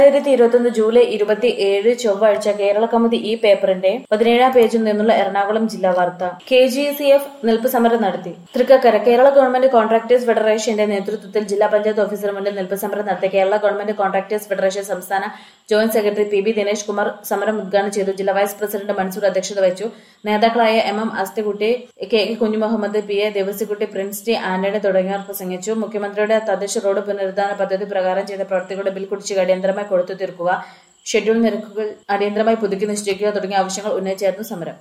രണ്ടായിരത്തി ഇരുപത്തൊന്ന് ജൂലൈ ഇരുപത്തി ഏഴ് ചൊവ്വാഴ്ച കേരള കൗമുദി ഈ പേപ്പറിന്റെ പതിനേഴാം പേജിൽ നിന്നുള്ള എറണാകുളം ജില്ലാ വാർത്ത കെ ജി സി എഫ് നിൽപ്പ് സമരം നടത്തി തൃക്കക്കര കേരള ഗവൺമെന്റ് കോൺട്രാക്ടേഴ്സ് ഫെഡറേഷന്റെ നേതൃത്വത്തിൽ ജില്ലാ പഞ്ചായത്ത് ഓഫീസിന് മുന്നിൽ നിൽപ്പ് സമരം നടത്തി കേരള ഗവൺമെന്റ് കോൺട്രാക്ടേഴ്സ് ഫെഡറേഷൻ സംസ്ഥാന joint secretary P B Dinesh Kumar സമരം ഉദ്ഘാടനം ചെയ്തു ജില്ലാ വൈസ് പ്രസിഡന്റ് മൻസൂർ അധ്യക്ഷത വഹിച്ചു നേതാക്കളായ M M Asthikutty K L Kunjumuhammad P A Devassikutty Prince T Antony തുടങ്ങിയവർ പ്രസംഗിച്ചു മുഖ്യമന്ത്രിയുടെ തദ്ദേശ റോഡ് പുനരുദ്ധാരണ പദ്ധതി പ്രകാരം ചെയ്ത പ്രവർത്തികളുടെ ബിൽ കുടിശ്ശിക അടിയന്തരമായി കൊടുത്തു തീർക്കുക ഷെഡ്യൂൾ നിരക്കുകൾ അടിയന്തരമായി പുതുക്കി നിശ്ചയിക്കുക തുടങ്ങിയ ആവശ്യങ്ങൾ ഉന്നയിച്ചായിരുന്നു സമരം